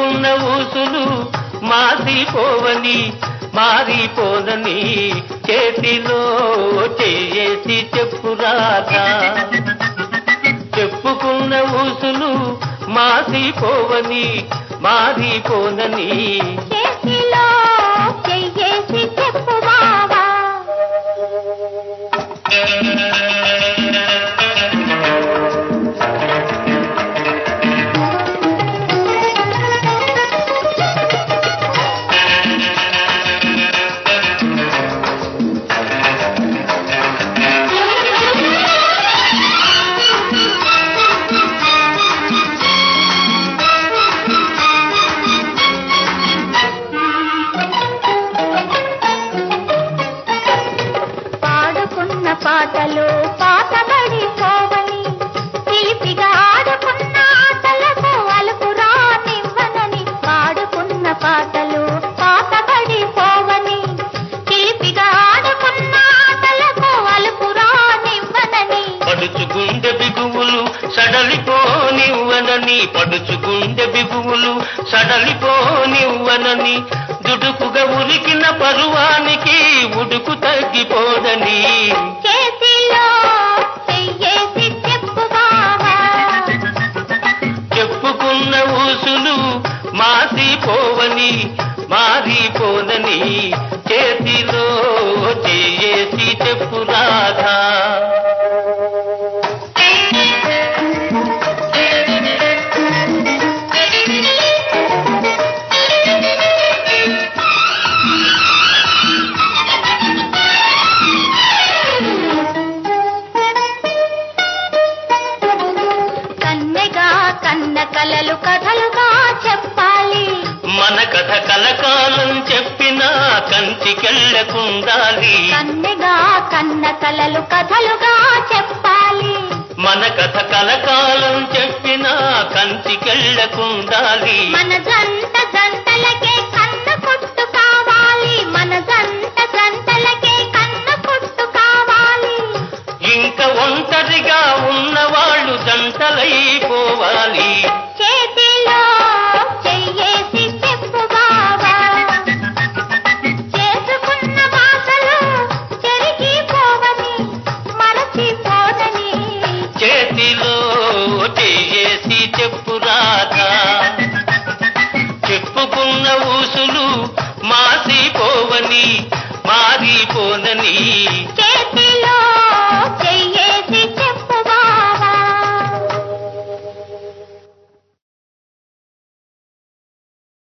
చెప్పుకున్న ఊసులు మాసిపోవని మారిపోదని చేతిలో చేసి చెప్పురాధా చెప్పుకున్న ఊసులు మాసిపోవని మారిపోనని చేతిలో చెయ్యేసి చెప్పు బావా పాడుకున్న పాటలు పాతబడి పోవని చిలిపిగా ఆడుకున్న ఆటలకు అలుపు రానివ్వనని పాడుకున్న పాటలు పాతబడి పోవని చిలిపిగా ఆడుకున్న ఆటలకు అలుపు రానివ్వనని పడుచు గుండె బిగువులు సడలిపోనివ్వనని పడుచు గుండె బిగువులు సడలిపోనివ్వనని దుడుకుగా ఉరికిన పరువానికి ఉడుకు తగ్గిపోదని చేతిలో చెయ్యేసి చెప్పు బావా చెప్పుకున్న ఊసులు మాసిపోవని మారిపోనని చేతిలో చేసి చెప్పు రాధా కన్నెగా కన్న కలలు కథలుగా చెప్పాలి మన కథ కలకాలం చెప్పినా కంచికెళ్ళకుండాలి కన్నెగా కన్న కలలు కథలుగా చెప్పాలి మన కథ కలకాలం చెప్పినా కంచికెళ్ళకుండాలి మన జంట జంటలకే కన్న కొట్టు కావాలి మన జంట జంటలకే కన్న కొట్టు కావాలి ఇంక ఒంటరిగా ఉన్నవాళ్ళు జంటలైపోవాలి చేతిలో చెయ్యేసి చెప్పు బావా చేసుకున్న భాషలు చెరిగిపోవని మరచిపోదని చేతిలో చేసి చెప్పు రాధా చెప్పుకున్న ఊసులు మాసిపోవని మారిపోనని చేతిలో